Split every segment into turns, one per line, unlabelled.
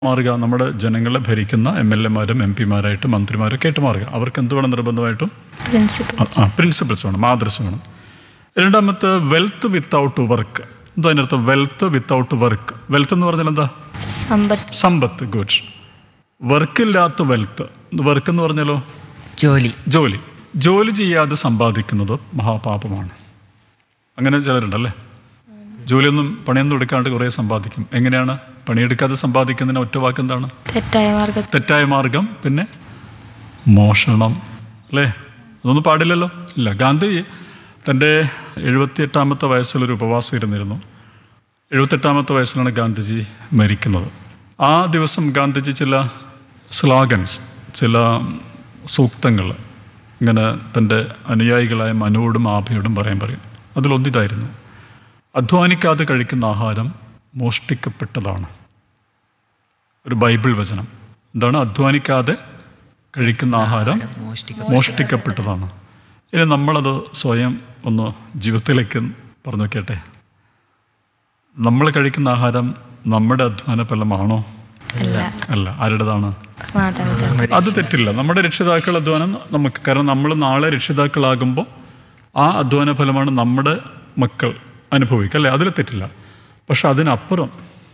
മാറുക നമ്മുടെ ജനങ്ങളെ ഭരിക്കുന്ന എം എൽ എമാരും എം പിമാരായിട്ട് മന്ത്രിമാരും ഒക്കെ ആയിട്ട് മാറുക അവർക്ക് എന്ത് വേണം നിർബന്ധമായിട്ടും
പ്രിൻസിപ്പൽ
ആ, ആ പ്രിൻസിപ്പിൾസ് വേണം മാതൃസ് വേണം രണ്ടാമത്തെ വെൽത്ത് വിത്തൗട്ട് വർക്ക് എന്താ അതിനർത്ഥം വെൽത്ത് വിത്തൗട്ട് വർക്ക് വെൽത്ത് എന്ന് പറഞ്ഞാൽ എന്താ
സമ്പത്ത്
സമ്പത്ത് ഗുഡ് വർക്കില്ലാത്ത വെൽത്ത് വർക്ക് എന്ന് പറഞ്ഞാലോ
ജോലി
ജോലി ജോലി ചെയ്യാതെ സമ്പാദിക്കുന്നത് മഹാപാപമാണ് അങ്ങനെ ചിലരുണ്ടല്ലേ ജോലിയൊന്നും പണിയൊന്നും എടുക്കാണ്ട് കുറേ സമ്പാദിക്കും എങ്ങനെയാണ് പണിയെടുക്കാതെ സമ്പാദിക്കുന്നതിന് ഒറ്റ വാക്ക് എന്താണ്
തെറ്റായ മാർഗത്തിൽ
തെറ്റായ മാർഗം പിന്നെ മോഷണം അല്ലേ അതൊന്നും പാടില്ലല്ലോ ഇല്ല ഗാന്ധി തൻ്റെ എഴുപത്തിയെട്ടാമത്തെ വയസ്സിലൊരു ഉപവാസം ഇരുന്നിരുന്നു എഴുപത്തെട്ടാമത്തെ വയസ്സിലാണ് ഗാന്ധിജി മരിക്കുന്നത് ആ ദിവസം ഗാന്ധിജി ചില സ്ലോഗൻസ് ചില സൂക്തങ്ങൾ ഇങ്ങനെ തൻ്റെ അനുയായികളായ മനുവോടും ആഭയോടും പറയാൻ പറയും അതിലൊന്നിതായിരുന്നു അധ്വാനിക്കാതെ കഴിക്കുന്ന ആഹാരം മോഷ്ടിക്കപ്പെട്ടതാണ് ഒരു ബൈബിൾ വചനം എന്താണ് അധ്വാനിക്കാതെ കഴിക്കുന്ന ആഹാരം
മോഷ്ടിക്ക
മോഷ്ടിക്കപ്പെട്ടതാണ് ഇനി നമ്മളത് സ്വയം ഒന്ന് ജീവിതത്തിലേക്ക് പറഞ്ഞു നോക്കിയട്ടെ നമ്മൾ കഴിക്കുന്ന ആഹാരം നമ്മുടെ അധ്വാന ഫലമാണോ
അല്ല
അല്ല ആരുടേതാണ്
മാതാപിതാക്കൾ
അത് തെറ്റില്ല നമ്മുടെ രക്ഷിതാക്കൾ അധ്വാനം നമുക്ക് കാരണം നമ്മൾ നാളെ രക്ഷിതാക്കളാകുമ്പോൾ ആ അധ്വാന ഫലമാണ് നമ്മുടെ മക്കൾ അനുഭവിക്കുക അല്ലേ അതിൽ തെറ്റില്ല പക്ഷെ അതിനപ്പുറം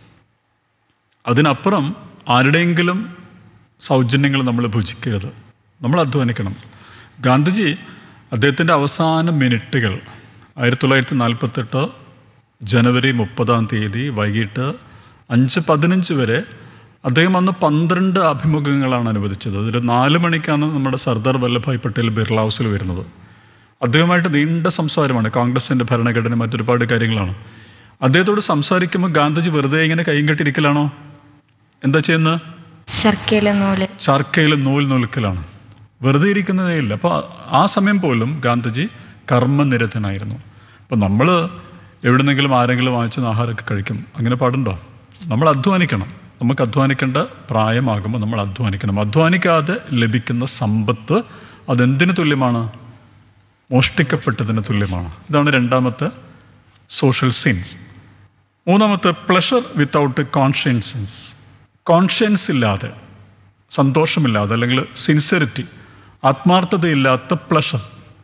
അതിനപ്പുറം ആരുടെയെങ്കിലും സൗജന്യങ്ങൾ നമ്മൾ ഭുജിക്കരുത് നമ്മൾ അധ്വാനിക്കണം ഗാന്ധിജി അദ്ദേഹത്തിൻ്റെ അവസാന മിനിറ്റുകൾ ആയിരത്തി തൊള്ളായിരത്തി നാൽപ്പത്തെട്ട് ജനുവരി മുപ്പതാം തീയതി വൈകിട്ട് അഞ്ച് പതിനഞ്ച് വരെ അദ്ദേഹം അന്ന് പന്ത്രണ്ട് അഭിമുഖങ്ങളാണ് അനുവദിച്ചത് അതിൽ നാല് മണിക്കാണ് നമ്മുടെ സർദാർ വല്ലഭായ് പട്ടേൽ ബിർള ഹൗസിൽ വരുന്നത് അദ്ദേഹമായിട്ട് നീണ്ട സംസാരമാണ് കോൺഗ്രസിൻ്റെ ഭരണഘടന മറ്റൊരുപാട് കാര്യങ്ങളാണ് അദ്ദേഹത്തോട് സംസാരിക്കുമ്പോൾ ഗാന്ധിജി വെറുതെ ഇങ്ങനെ കൈയും കെട്ടിരിക്കലാണോ എന്താ ചെയ്യുന്നത്
ശർക്കയിലെ നൂല്
ചർക്കയിൽ നൂൽ നൂൽക്കലാണ് വെറുതെ ഇരിക്കുന്നതേ ഇല്ല അപ്പോൾ ആ സമയം പോലും ഗാന്ധിജി കർമ്മനിരതനായിരുന്നു അപ്പോൾ നമ്മൾ എവിടുന്നെങ്കിലും ആരെങ്കിലും വാങ്ങിച്ച ആഹാരമൊക്കെ കഴിക്കും അങ്ങനെ പാടുണ്ടോ നമ്മൾ അധ്വാനിക്കണം നമുക്ക് അധ്വാനിക്കേണ്ട പ്രായമാകുമ്പോൾ നമ്മൾ അധ്വാനിക്കണം അധ്വാനിക്കാതെ ലഭിക്കുന്ന സമ്പത്ത് അതെന്തിനു തുല്യമാണ് മോഷ്ടിക്കപ്പെട്ടതിന് തുല്യമാണ് ഇതാണ് രണ്ടാമത്തെ സോഷ്യൽ സിൻസ് മൂന്നാമത്തെ പ്ലഷർ വിത്തൗട്ട് കോൺഷ്യൻസൻസ് കോൺഷ്യൻസ് ഇല്ലാതെ സന്തോഷമില്ലാതെ അല്ലെങ്കിൽ സിൻസിയറിറ്റി ആത്മാർത്ഥതയില്ലാത്ത പ്ലഷർ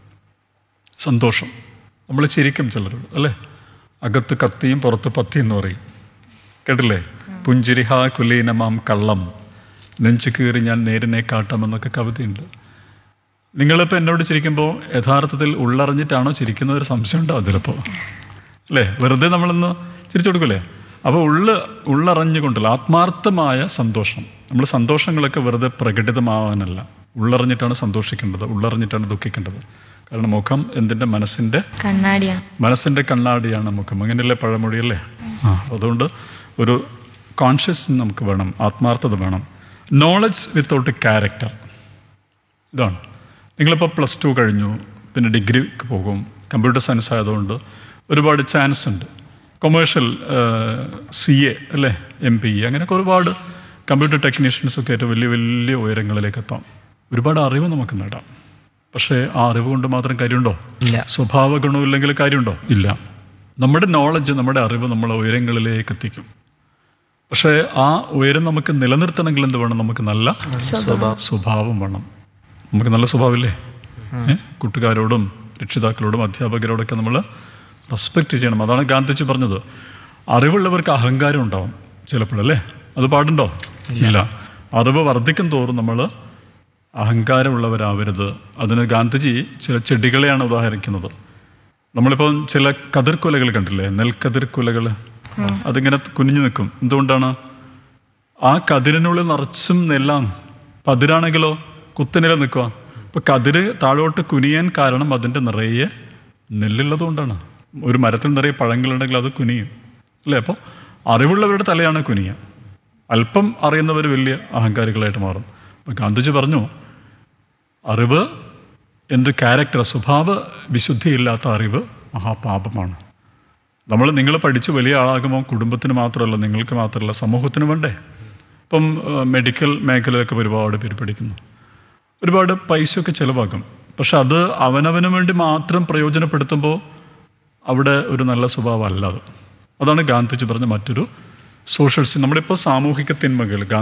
സന്തോഷം നമ്മൾ ചിരിക്കും ചിലരോട് അല്ലേ അകത്ത് കത്തിയും പുറത്ത് പത്തിയും എന്ന് പറയും കേട്ടില്ലേ പുഞ്ചിരിഹ കുലീനമാം കള്ളം നെഞ്ചു കീറി ഞാൻ നേരിനെ കാട്ടാമെന്നൊക്കെ കവിതയുണ്ട് നിങ്ങളിപ്പോൾ എന്നോട് ചിരിക്കുമ്പോൾ യഥാർത്ഥത്തിൽ ഉള്ളറിഞ്ഞിട്ടാണോ ചിരിക്കുന്നത് ഒരു സംശയം ഉണ്ടാവും അതിലിപ്പോൾ അല്ലേ വെറുതെ നമ്മളൊന്ന് ചിരിച്ചു കൊടുക്കൂലേ അപ്പോൾ ഉള്ള ഉള്ളറിഞ്ഞുകൊണ്ടുള്ള ആത്മാർത്ഥമായ സന്തോഷം നമ്മൾ സന്തോഷങ്ങളൊക്കെ വെറുതെ പ്രകടിതമാവാനല്ല ഉള്ളറിഞ്ഞിട്ടാണ് സന്തോഷിക്കേണ്ടത് ഉള്ളറിഞ്ഞിട്ടാണ് ദുഃഖിക്കേണ്ടത് കാരണം മുഖം എന്തിൻ്റെ മനസ്സിൻ്റെ
കണ്ണാടിയാണ്
മനസ്സിൻ്റെ കണ്ണാടിയാണ് മുഖം അങ്ങനെയല്ലേ പഴമൊഴിയല്ലേ ആ അതുകൊണ്ട് ഒരു കോൺഷ്യസ് നമുക്ക് വേണം ആത്മാർത്ഥത വേണം നോളജ് വിത്തൗട്ട് ക്യാരക്ടർ ഇതാണ് നിങ്ങളിപ്പോൾ പ്ലസ് ടു കഴിഞ്ഞു പിന്നെ ഡിഗ്രിക്ക് പോകും കമ്പ്യൂട്ടർ സയൻസ് ആയതുകൊണ്ട് ഒരുപാട് ചാൻസ് ഉണ്ട് കൊമേഴ്ഷ്യൽ സി എ അല്ലേ എം പി അങ്ങനെയൊക്കെ ഒരുപാട് കമ്പ്യൂട്ടർ ടെക്നീഷ്യൻസ് ഒക്കെ ആയിട്ട് വലിയ വലിയ ഉയരങ്ങളിലേക്ക് എത്താം ഒരുപാട് അറിവ് നമുക്ക് നേടാം പക്ഷേ ആ അറിവ് കൊണ്ട് മാത്രം കാര്യമുണ്ടോ
ഇല്ല
സ്വഭാവ ഗുണമില്ലെങ്കിൽ കാര്യമുണ്ടോ ഇല്ല നമ്മുടെ നോളജ് നമ്മുടെ അറിവ് നമ്മളെ ഉയരങ്ങളിലേക്ക് എത്തിക്കും പക്ഷേ ആ ഉയരം നമുക്ക് നിലനിർത്തണമെങ്കിൽ എന്ത് വേണം നമുക്ക് നല്ല
സ്വഭാവം
സ്വഭാവം വേണം നമുക്ക് നല്ല സ്വഭാവമില്ലേ ഏ? കൂട്ടുകാരോടും രക്ഷിതാക്കളോടും അധ്യാപകരോടൊക്കെ നമ്മൾ റെസ്പെക്റ്റ് ചെയ്യണം അതാണ് ഗാന്ധിജി പറഞ്ഞത് അറിവുള്ളവർക്ക് അഹങ്കാരം ഉണ്ടാവും ചിലപ്പോഴല്ലേ അത് പാടുണ്ടോ ഇല്ല അറിവ് വർദ്ധിക്കും തോറും നമ്മൾ അഹങ്കാരമുള്ളവരാവരുത് അതിന് ഗാന്ധിജി ചില ചെടികളെയാണ് ഉദാഹരിക്കുന്നത് നമ്മളിപ്പോൾ ചില കതിർക്കുലകൾ കണ്ടില്ലേ നെൽക്കതിർക്കുലകൾ അതിങ്ങനെ കുനിഞ്ഞു നിൽക്കും എന്തുകൊണ്ടാണ് ആ കതിരിനുള്ളിൽ നിറച്ചും നെല്ലാണ് പതിരാണെങ്കിലോ കുത്തനില നിൽക്കുക അപ്പോൾ കതിര് താഴോട്ട് കുനിയാൻ കാരണം അതിൻ്റെ നിറയെ നെല്ലുള്ളത് കൊണ്ടാണ് ഒരു മരത്തിൽ നിറയെ പഴങ്ങളുണ്ടെങ്കിൽ അത് കുനിയും അല്ലേ അപ്പോൾ അറിവുള്ളവരുടെ തലയാണ് കുനിയുക അല്പം അറിയുന്നവർ വലിയ അഹങ്കാരികളായിട്ട് മാറും അപ്പോൾ ഗാന്ധിജി പറഞ്ഞു അറിവ് എന്ത് ക്യാരക്ടർ സ്വഭാവ വിശുദ്ധിയില്ലാത്ത അറിവ് മഹാപാപമാണ് നമ്മൾ നിങ്ങൾ പഠിച്ച് വലിയ ആളാകുമ്പോൾ കുടുംബത്തിന് മാത്രമല്ല നിങ്ങൾക്ക് മാത്രമല്ല സമൂഹത്തിന് വേണ്ടേ ഇപ്പം ഏഹ്, മെഡിക്കൽ മേഖലയിലൊക്കെ ഒരുപാട് പേര് പഠിക്കുന്നു ഒരുപാട് പൈസയൊക്കെ ചിലവാക്കും പക്ഷെ അത് അവനവന് വേണ്ടി മാത്രം പ്രയോജനപ്പെടുത്തുമ്പോൾ അവിടെ ഒരു നല്ല സ്വഭാവം അല്ല അത് അതാണ് ഗാന്ധിജി പറഞ്ഞ മറ്റൊരു സോഷ്യൽ നമ്മളിപ്പോൾ സാമൂഹിക തിന്മകൾ ഗാ